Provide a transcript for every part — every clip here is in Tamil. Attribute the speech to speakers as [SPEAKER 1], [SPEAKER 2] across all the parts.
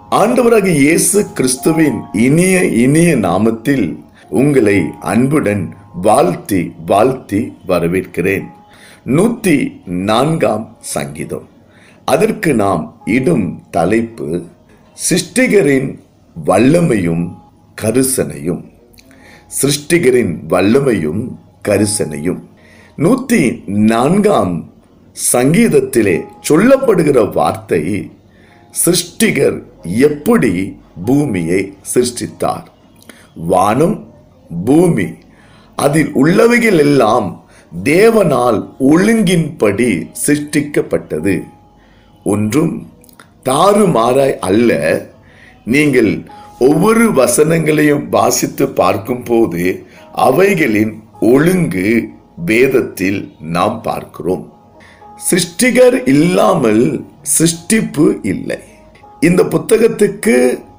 [SPEAKER 1] ஆண்டவராகிய இயேசு கிறிஸ்துவின் இனிய இனிய நாமத்தில் உங்களை அன்புடன் வாழ்த்தி வாழ்த்தி வரவேற்கிறேன் நூத்தி நான்காம் சங்கீதம் அதற்கு நாம் இடும் தலைப்பு சிருஷ்டிகரின் வல்லமையும் கருசனையும் சிருஷ்டிகரின் வல்லமையும் கரிசனையும் நூத்தி நான்காம் சங்கீதத்திலே சொல்லப்படுகிற வார்த்தை சிருஷ்டிகர் எப்படி பூமியை சிருஷ்டித்தார் வானம் பூமி அதில் உள்ளவைகள் எல்லாம் தேவனால் ஒழுங்கின்படி சிருஷ்டிக்கப்பட்டது ஒன்றும் தாறுமாறாய் அல்ல நீங்கள் ஒவ்வொரு வசனங்களையும் வாசித்து பார்க்கும்போது அவைகளின் ஒழுங்கு வேதத்தில் நாம் பார்க்கிறோம் சிருஷ்டிகர் இல்லாமல் சிருஷ்டிப்பு இல்லை இந்த புத்தகத்துக்கு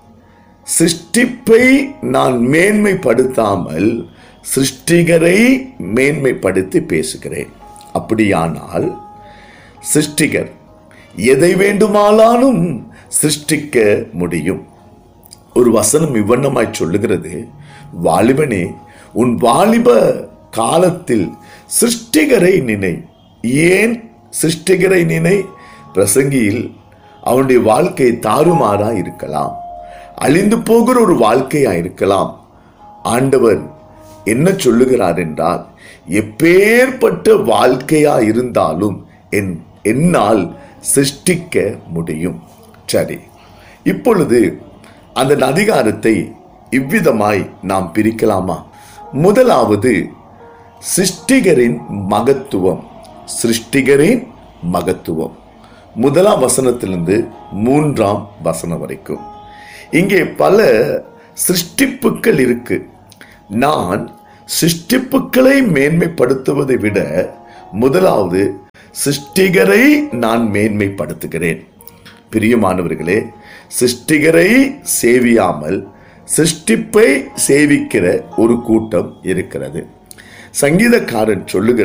[SPEAKER 1] சிருஷ்டிப்பை நான் மேன்மைப்படுத்தாமல் சிருஷ்டிகரை மேன்மைப்படுத்தி பேசுகிறேன் அப்படியானால் சிருஷ்டிகர் எதை வேண்டுமானாலும் சிருஷ்டிக்க முடியும் ஒரு வசனம் இவ்வண்ணமாய் சொல்லுகிறது வாலிபனே உன் வாலிப காலத்தில் சிருஷ்டிகரை நினை ஏன் சிருஷ்டிகரை நினை பிரசங்கியில் அவனுடைய வாழ்க்கை தாறுமாறா இருக்கலாம் அழிந்து போகிற ஒரு வாழ்க்கையா இருக்கலாம் ஆண்டவர் என்ன சொல்லுகிறார் என்றால் எப்பேற்பட்ட வாழ்க்கையா இருந்தாலும் என் என்னால் சிருஷ்டிக்க முடியும் சரி இப்பொழுது அந்த அதிகாரத்தை இவ்விதமாய் நாம் பிரிக்கலாமா முதலாவது சிருஷ்டிகரின் மகத்துவம் சிருஷ்டிகரின் மகத்துவம் முதலாம் வசனத்திலிருந்து மூன்றாம் வசனம் வரைக்கும் இங்கே பல சிருஷ்டிப்புக்கள் இருக்கு நான் சிருஷ்டிப்புக்களை மேன்மைப்படுத்துவதை விட முதலாவது சிருஷ்டிகரை நான் மேன்மைப்படுத்துகிறேன் பிரியமானவர்களே சிருஷ்டிகரை சேவியாமல் சிருஷ்டிப்பை சேவிக்கிற ஒரு கூட்டம் இருக்கிறது சங்கீதக்காரன் சொல்லுகிற